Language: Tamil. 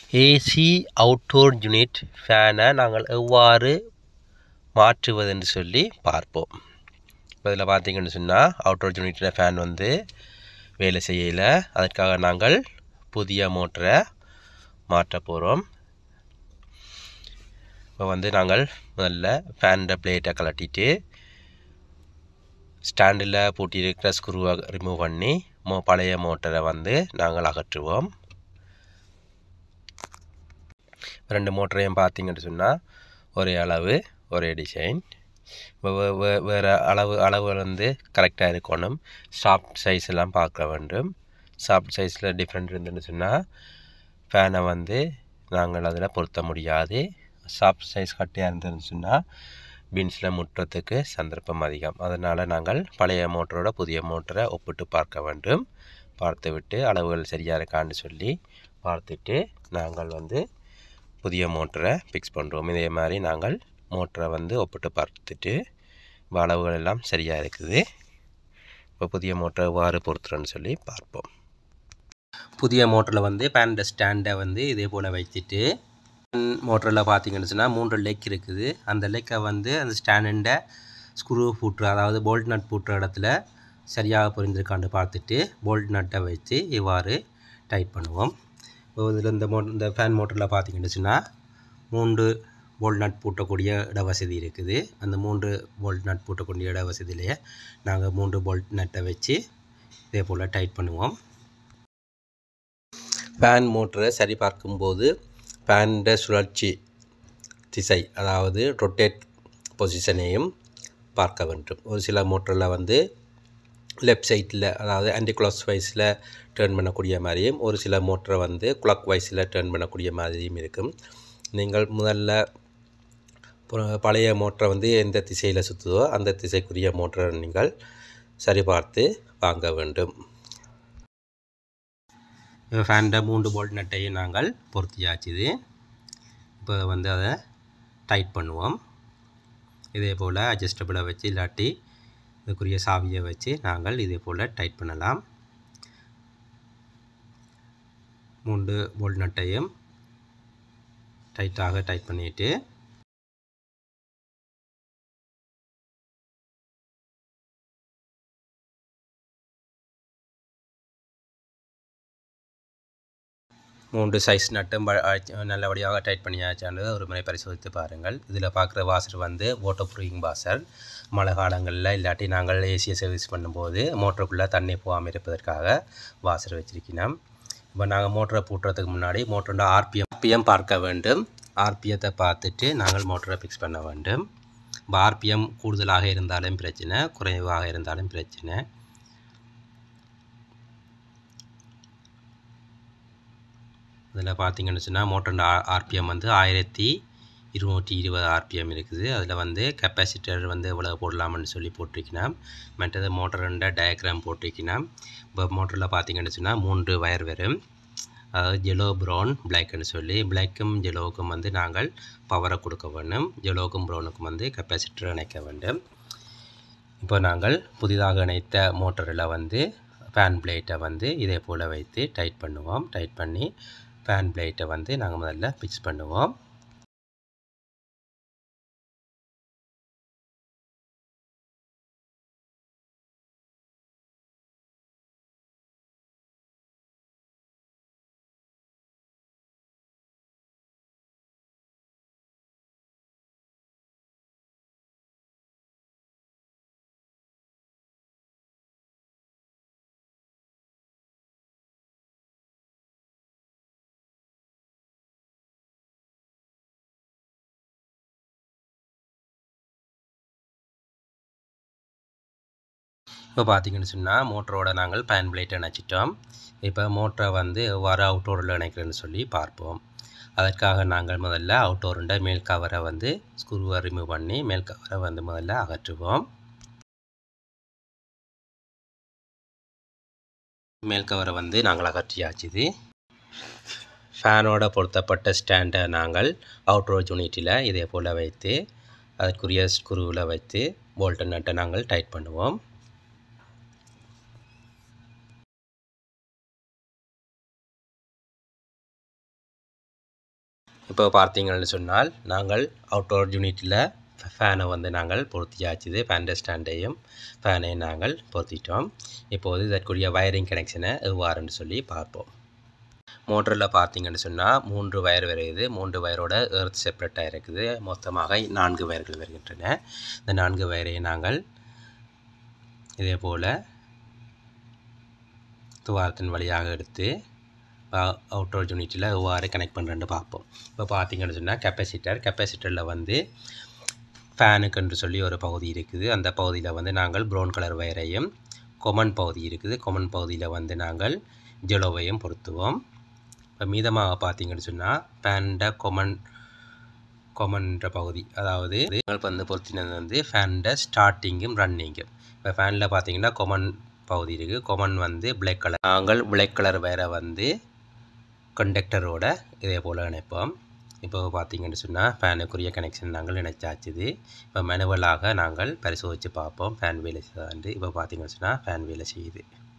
ஏசி அவுட்டோர் யூனிட் ஃபேனை நாங்கள் எவ்வாறு மாற்றுவது என்று சொல்லி பார்ப்போம் இப்போ இதில் பார்த்தீங்கன்னு சொன்னால் அவுட்டோர் யூனிட்டில் ஃபேன் வந்து வேலை செய்யல அதற்காக நாங்கள் புதிய மோட்டரை மாற்ற போகிறோம் இப்போ வந்து நாங்கள் முதல்ல ஃபேனோட பிளேட்டை கலட்டிட்டு ஸ்டாண்டில் பூட்டியிருக்கிற ஸ்க்ரூவை ரிமூவ் பண்ணி மோ பழைய மோட்டரை வந்து நாங்கள் அகற்றுவோம் ரெண்டு மோட்டரையும் பார்த்தீங்கன்னு சொன்னால் ஒரே அளவு ஒரே டிசைன் வேறு அளவு அளவு வந்து கரெக்டாக இருக்கணும் சாஃப்ட் சைஸ் எல்லாம் பார்க்க வேண்டும் சாஃப்ட் சைஸில் டிஃப்ரெண்ட் இருந்துன்னு சொன்னால் ஃபேனை வந்து நாங்கள் அதில் பொருத்த முடியாது சாஃப்ட் சைஸ் கட்டியாக இருந்ததுன்னு சொன்னால் பீன்ஸில் முட்டுறதுக்கு சந்தர்ப்பம் அதிகம் அதனால் நாங்கள் பழைய மோட்டரோட புதிய மோட்டரை ஒப்பிட்டு பார்க்க வேண்டும் பார்த்துவிட்டு அளவுகள் சரியாக இருக்கான்னு சொல்லி பார்த்துட்டு நாங்கள் வந்து புதிய மோட்டரை ஃபிக்ஸ் பண்ணுறோம் இதே மாதிரி நாங்கள் மோட்டரை வந்து ஒப்பிட்டு பார்த்துட்டு இப்போ அளவுகள் எல்லாம் சரியாக இருக்குது இப்போ புதிய மோட்டரை எவ்வாறு பொறுத்துறோன்னு சொல்லி பார்ப்போம் புதிய மோட்டரில் வந்து பேண்ட் ஸ்டாண்டை வந்து இதே போல் வைத்துட்டு மோட்டரில் பார்த்தீங்கன்னு சொன்னால் மூன்று லெக் இருக்குது அந்த லெக்கை வந்து அந்த ஸ்டாண்டை ஸ்க்ரூ பூட்டுற அதாவது போல்ட் நட் பூட்டுற இடத்துல சரியாக புரிஞ்சிருக்கான்னு பார்த்துட்டு போல்ட் நட்டை வச்சு இவ்வாறு டைட் பண்ணுவோம் இப்போ இதில் இந்த மோ இந்த ஃபேன் மோட்டரில் பார்த்தீங்கன்னு சொன்னால் மூன்று போல்ட் நட் பூட்டக்கூடிய இட வசதி இருக்குது அந்த மூன்று போல்ட் நட் பூட்டக்கூடிய இட வசதியிலேயே நாங்கள் மூன்று போல்ட் நட்டை வச்சு இதே போல் டைட் பண்ணுவோம் ஃபேன் மோட்டரை சரி பார்க்கும்போது ஃபேனோட சுழற்சி திசை அதாவது ரொட்டேட் பொசிஷனையும் பார்க்க வேண்டும் ஒரு சில மோட்டரில் வந்து லெஃப்ட் சைட்டில் அதாவது ஆன்டி கிளாக் வைஸில் டேர்ன் பண்ணக்கூடிய மாதிரியும் ஒரு சில மோட்டரை வந்து குளாக் வைஸில் டேர்ன் பண்ணக்கூடிய மாதிரியும் இருக்கும் நீங்கள் முதல்ல பழைய மோட்டரை வந்து எந்த திசையில் சுற்றுதோ அந்த திசைக்குரிய மோட்டரை நீங்கள் சரிபார்த்து வாங்க வேண்டும் ஃபேண்ட மூன்று போல்ட் நட்டையும் நாங்கள் பொருத்தியாச்சுது இப்போ வந்து அதை டைட் பண்ணுவோம் இதே போல் அட்ஜஸ்டபிளை வச்சு இல்லாட்டி இதுக்குரிய சாவியை வச்சு நாங்கள் இதே போல் டைட் பண்ணலாம் மூன்று போல்ட் நட்டையும் டைட்டாக டைட் பண்ணிவிட்டு மூன்று சைஸ் நட்டும் நல்லபடியாக டைட் பண்ணியாச்சான்றது ஒரு முறை பரிசோதித்து பாருங்கள் இதில் பார்க்குற வாசர் வந்து வாட்டர் ப்ரூவிங் வாசர் மழை காலங்களில் இல்லாட்டி நாங்கள் ஏசியை சர்வீஸ் பண்ணும்போது மோட்டருக்குள்ளே தண்ணி போகாமல் இருப்பதற்காக வாசர் வச்சிருக்கணும் இப்போ நாங்கள் மோட்டரை பூட்டுறதுக்கு முன்னாடி மோட்டரோட ஆர்பிஎம் ஆர்பிஎம் பார்க்க வேண்டும் ஆர்பிஎத்தை பார்த்துட்டு நாங்கள் மோட்டரை ஃபிக்ஸ் பண்ண வேண்டும் இப்போ ஆர்பிஎம் கூடுதலாக இருந்தாலும் பிரச்சனை குறைவாக இருந்தாலும் பிரச்சனை இதில் பார்த்தீங்கன்னு சொன்னால் மோட்டரோட ஆர்பிஎம் வந்து ஆயிரத்தி இருநூற்றி இருபது ஆர்பிஎம் இருக்குது அதில் வந்து கெப்பாசிட்டர் வந்து எவ்வளோ போடலாம்னு சொல்லி போட்டிருக்கணும் மற்றது மோட்டரோட டயக்ராம் போட்டிருக்கணும் இப்போ மோட்டரில் பார்த்தீங்கன்னு சொன்னால் மூன்று வயர் வரும் அதாவது ஜெலோ ப்ரௌன் பிளாக்னு சொல்லி பிளாக்கும் ஜெலோவுக்கும் வந்து நாங்கள் பவரை கொடுக்க வேண்டும் ஜெலோவுக்கும் ப்ரௌனுக்கும் வந்து கெப்பாசிட்டர் இணைக்க வேண்டும் இப்போ நாங்கள் புதிதாக இணைத்த மோட்டரில் வந்து ஃபேன் பிளேட்டை வந்து இதே போல் வைத்து டைட் பண்ணுவோம் டைட் பண்ணி ஃபேன் பிளேட்டை வந்து நாங்கள் முதல்ல ஃபிக்ஸ் பண்ணுவோம் இப்போ பார்த்தீங்கன்னு சொன்னால் மோட்டரோட நாங்கள் பேன் பிளேட்டை இணைச்சிட்டோம் இப்போ மோட்டரை வந்து எவ்வாறு அவுட்டோரில் இணைக்கிறேன்னு சொல்லி பார்ப்போம் அதற்காக நாங்கள் முதல்ல அவுட்டோருண்ட மேல் கவரை வந்து ஸ்க்ரூவை ரிமூவ் பண்ணி மேல் கவரை வந்து முதல்ல அகற்றுவோம் மேல் கவரை வந்து நாங்கள் அகற்றியாச்சுது ஃபேனோட பொருத்தப்பட்ட ஸ்டாண்டை நாங்கள் அவுட்ரோர் யூனிட்டில் இதே போல் வைத்து அதற்குரிய ஸ்க்ரூவில் வைத்து போல்ட்டு நட்டை நாங்கள் டைட் பண்ணுவோம் இப்போ பார்த்தீங்கன்னு சொன்னால் நாங்கள் அவுட்டோர் யூனிட்டில் ஃபேனை வந்து நாங்கள் பொருத்தியாச்சுது ஃபேன் ஸ்டாண்டையும் ஃபேனையும் நாங்கள் பொருத்திட்டோம் இப்போது இதற்குரிய வயரிங் கனெக்ஷனை எவ்வாறுன்னு சொல்லி பார்ப்போம் மோட்டரில் பார்த்தீங்கன்னு சொன்னால் மூன்று வயர் வருகிறது மூன்று வயரோட எர்த் செப்பரேட்டாக இருக்குது மொத்தமாக நான்கு வயர்கள் வருகின்றன இந்த நான்கு வயரை நாங்கள் இதே போல் துவாரத்தின் வழியாக எடுத்து அவுட்டோர் யூனிட்டில் எவ்வாறு கனெக்ட் பண்ணுறேன்னு பார்ப்போம் இப்போ பார்த்தீங்கன்னு சொன்னால் கெப்பாசிட்டர் கெப்பாசிட்டரில் வந்து ஃபேனுக்குன்னு சொல்லி ஒரு பகுதி இருக்குது அந்த பகுதியில் வந்து நாங்கள் ப்ரௌன் கலர் வயரையும் கொமன் பகுதி இருக்குது கொமன் பகுதியில் வந்து நாங்கள் ஜெலோவையும் பொருத்துவோம் இப்போ மீதமாக பார்த்தீங்கன்னு சொன்னால் ஃபேண்ட கொமன் கொமன்ற பகுதி அதாவது நாங்கள் வந்து பொருத்தினது வந்து ஃபேண்ட ஸ்டார்டிங்கும் ரன்னிங்கும் இப்போ ஃபேனில் பார்த்தீங்கன்னா கொமன் பகுதி இருக்குது கொமன் வந்து பிளாக் கலர் நாங்கள் பிளாக் கலர் வேற வந்து கண்டக்டரோட இதே போல் இணைப்போம் இப்போ பார்த்தீங்கன்னு சொன்னால் ஃபேனுக்குரிய கனெக்ஷன் நாங்கள் இணைச்சாச்சுது இப்போ மேனுவலாக நாங்கள் பரிசோதித்து பார்ப்போம் ஃபேன் வேலை செய்தாண்டு இப்போ பார்த்தீங்கன்னு சொன்னால் ஃபேன் வேலை செய்யுது